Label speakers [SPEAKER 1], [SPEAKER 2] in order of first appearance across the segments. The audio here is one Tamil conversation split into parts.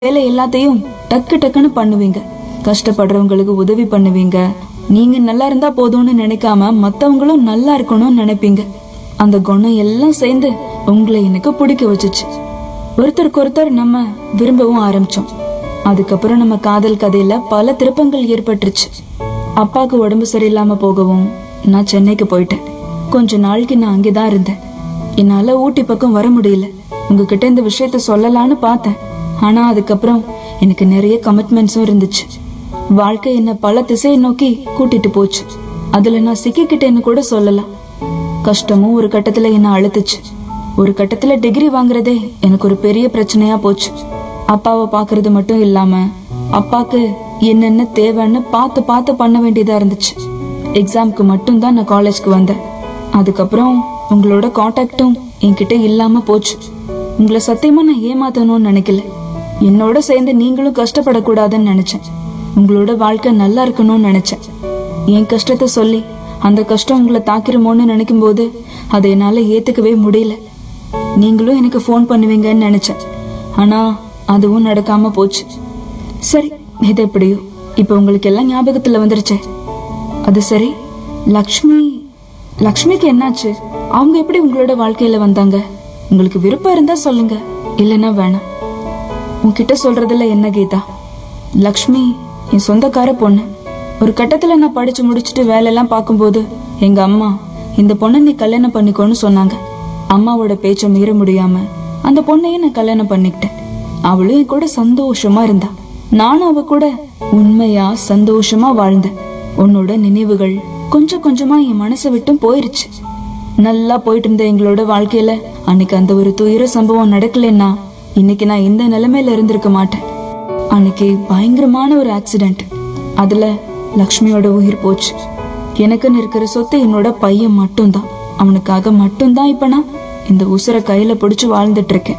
[SPEAKER 1] வேலை எல்லாத்தையும் டக்கு டக்குன்னு பண்ணுவீங்க கஷ்டப்படுறவங்களுக்கு உதவி பண்ணுவீங்க நீங்க நல்லா இருந்தா போதும்னு நினைக்காம மத்தவங்களும் நல்லா இருக்கணும்னு நினைப்பீங்க அந்த குணம் எல்லாம் சேர்ந்து உங்களை எனக்கு பிடிக்க வச்சுச்சு ஒருத்தருக்கு ஒருத்தர் நம்ம விரும்பவும் ஆரம்பிச்சோம் அதுக்கப்புறம் நம்ம காதல் கதையில பல திருப்பங்கள் ஏற்பட்டுருச்சு அப்பாவுக்கு உடம்பு சரியில்லாம போகவும் நான் சென்னைக்கு போயிட்டேன் கொஞ்ச நாளைக்கு நான் அங்கேதான் இருந்தேன் என்னால ஊட்டி பக்கம் வர முடியல உங்ககிட்ட இந்த விஷயத்த சொல்லலாம்னு பார்த்தேன் ஆனா அதுக்கப்புறம் எனக்கு நிறைய கமிட்மெண்ட்ஸும் இருந்துச்சு வாழ்க்கை என்ன பல திசையை நோக்கி கூட்டிட்டு போச்சு அதுல நான் சிக்கிக்கிட்டேன்னு கூட சொல்லலாம் கஷ்டமும் ஒரு கட்டத்துல என்ன அழுத்துச்சு ஒரு கட்டத்துல டிகிரி வாங்குறதே எனக்கு ஒரு பெரிய பிரச்சனையா போச்சு அப்பாவை பாக்குறது மட்டும் இல்லாம அப்பாக்கு என்னென்ன தேவைன்னு பார்த்து பார்த்து பண்ண வேண்டியதா இருந்துச்சு எக்ஸாம்க்கு மட்டும் தான் நான் காலேஜ்க்கு வந்தேன் அதுக்கப்புறம் உங்களோட காண்டாக்டும் என்கிட்ட இல்லாம போச்சு உங்களை சத்தியமா நான் ஏமாத்தணும்னு நினைக்கல என்னோட சேர்ந்து நீங்களும் கஷ்டப்படக்கூடாதுன்னு நினைச்சேன் உங்களோட வாழ்க்கை நல்லா இருக்கணும்னு நினைச்சேன் என் கஷ்டத்தை சொல்லி அந்த கஷ்டம் உங்களை தாக்கிருமோன்னு நினைக்கும் போது அதை என்னால ஏத்துக்கவே முடியல நீங்களும் எனக்கு ஃபோன் பண்ணுவீங்கன்னு நினைச்சேன் ஆனா அதுவும் நடக்காம போச்சு சரி இது எப்படியோ இப்ப உங்களுக்கு எல்லாம் ஞாபகத்துல வந்துருச்சே அது சரி லக்ஷ்மி லக்ஷ்மிக்கு என்னாச்சு அவங்க எப்படி உங்களோட வாழ்க்கையில வந்தாங்க உங்களுக்கு விருப்பம் இருந்தா சொல்லுங்க இல்லைன்னா வேணாம் உன்கிட்ட சொல்றதுல என்ன கீதா லக்ஷ்மி என் சொந்தக்கார பொண்ணு ஒரு கட்டத்துல நான் படிச்சு முடிச்சுட்டு வேலையெல்லாம் பார்க்கும்போது எங்க அம்மா இந்த பொண்ணை நீ கல்யாணம் பண்ணிக்கோன்னு சொன்னாங்க அம்மாவோட பேச்ச மீற முடியாம அந்த பொண்ணையும் நான் கல்யாணம் பண்ணிக்கிட்டேன் அவளும் என் கூட சந்தோஷமா இருந்தா நானும் அவ கூட உண்மையா சந்தோஷமா வாழ்ந்தேன் உன்னோட நினைவுகள் கொஞ்சம் கொஞ்சமா என் மனசை விட்டும் போயிருச்சு நல்லா போயிட்டு இருந்த எங்களோட வாழ்க்கையில அன்னைக்கு அந்த ஒரு துயர சம்பவம் நடக்கலைன்னா இன்னைக்கு நான் இந்த நிலைமையில இருந்திருக்க மாட்டேன் அன்னைக்கு பயங்கரமான ஒரு ஆக்சிடென்ட் அதுல லக்ஷ்மியோட உயிர் போச்சு எனக்குன்னு இருக்கிற சொத்து என்னோட பையன் மட்டும்தான் அவனுக்காக மட்டும்தான் இப்ப நான் இந்த உசுரை கையில பிடிச்சு வாழ்ந்துட்டு இருக்கேன்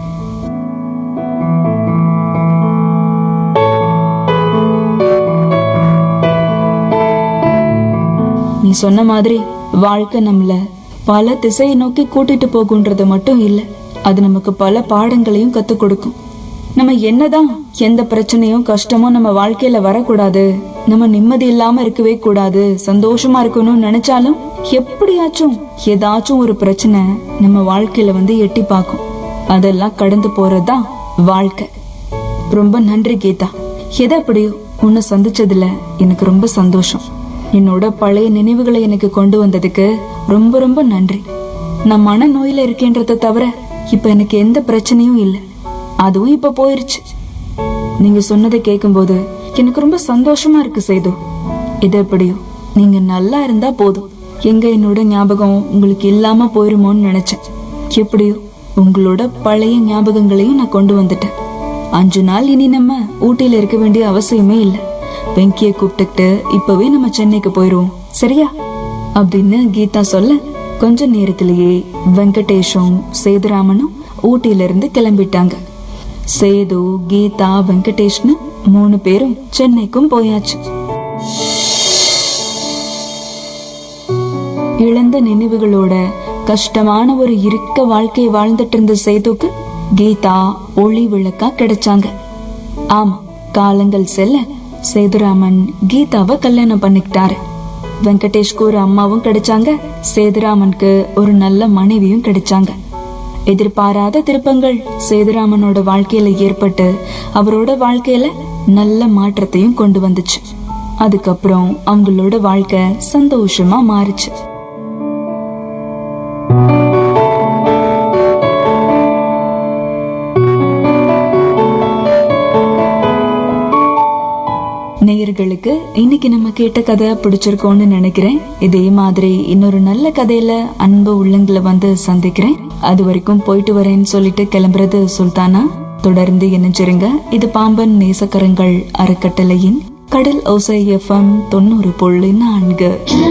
[SPEAKER 1] நீ சொன்ன மாதிரி வாழ்க்கை நம்மள பல திசையை நோக்கி கூட்டிட்டு போகுன்றது மட்டும் இல்ல அது நமக்கு பல பாடங்களையும் கத்துக் கொடுக்கும் நம்ம என்னதான் எந்த பிரச்சனையும் கஷ்டமும் நம்ம வாழ்க்கையில வரக்கூடாது நம்ம நிம்மதி இல்லாம இருக்கவே கூடாது சந்தோஷமா இருக்கணும்னு நினைச்சாலும் எப்படியாச்சும் ஏதாச்சும் ஒரு பிரச்சனை நம்ம வாழ்க்கையில வந்து எட்டி பார்க்கும் அதெல்லாம் கடந்து போறதுதான் வாழ்க்கை ரொம்ப நன்றி கீதா எதை எப்படியோ உன்னை சந்திச்சதுல எனக்கு ரொம்ப சந்தோஷம் என்னோட பழைய நினைவுகளை எனக்கு கொண்டு வந்ததுக்கு ரொம்ப ரொம்ப நன்றி நான் மன நோயில இருக்கேன்றதை தவிர இப்ப எனக்கு எந்த பிரச்சனையும் இல்லை அதுவும் இப்ப போயிருச்சு நீங்க சொன்னதை கேட்கும்போது எனக்கு ரொம்ப சந்தோஷமா இருக்கு சேது இது எப்படியோ நீங்க நல்லா இருந்தா போதும் எங்க என்னோட ஞாபகம் உங்களுக்கு இல்லாம போயிருமோன்னு நினைச்சேன் எப்படியோ உங்களோட பழைய ஞாபகங்களையும் நான் கொண்டு வந்துட்டேன் அஞ்சு நாள் இனி நம்ம ஊட்டியில இருக்க வேண்டிய அவசியமே இல்ல வெங்கிய கூப்பிட்டுக்கிட்டு இப்பவே நம்ம சென்னைக்கு போயிருவோம் சரியா அப்படின்னு கீதா சொல்ல கொஞ்ச நேரத்திலேயே வெங்கடேஷும் சேதுராமனும் ஊட்டியில இருந்து கிளம்பிட்டாங்க சேது கீதா வெங்கடேஷ்னு மூணு பேரும் சென்னைக்கும் போயாச்சு இழந்த நினைவுகளோட கஷ்டமான ஒரு இருக்க வாழ்க்கையை வாழ்ந்துட்டு இருந்த சேதுக்கு கீதா ஒளி விளக்கா கிடைச்சாங்க ஆமா காலங்கள் செல்ல சேதுராமன் கீதாவை கல்யாணம் பண்ணிக்கிட்டாரு வெங்கடேஷ்க்கு ஒரு அம்மாவும் கிடைச்சாங்க சேதுராமனுக்கு ஒரு நல்ல மனைவியும் கிடைச்சாங்க எதிர்பாராத திருப்பங்கள் சேதுராமனோட வாழ்க்கையில ஏற்பட்டு அவரோட வாழ்க்கையில நல்ல மாற்றத்தையும் கொண்டு வந்துச்சு அதுக்கப்புறம் அவங்களோட வாழ்க்கை சந்தோஷமா மாறுச்சு நேயர்களுக்கு இன்னைக்கு நம்ம கேட்ட கதை பிடிச்சிருக்கோம்னு நினைக்கிறேன் இதே மாதிரி இன்னொரு நல்ல கதையில அன்பு உள்ளங்களை வந்து சந்திக்கிறேன் அது வரைக்கும் போயிட்டு வரேன்னு சொல்லிட்டு கிளம்புறது சுல்தானா தொடர்ந்து இணைஞ்சிருங்க இது பாம்பன் நேசக்கரங்கள் அறக்கட்டளையின் கடல் ஓசை எஃப்எம் தொண்ணூறு புள்ளி நான்கு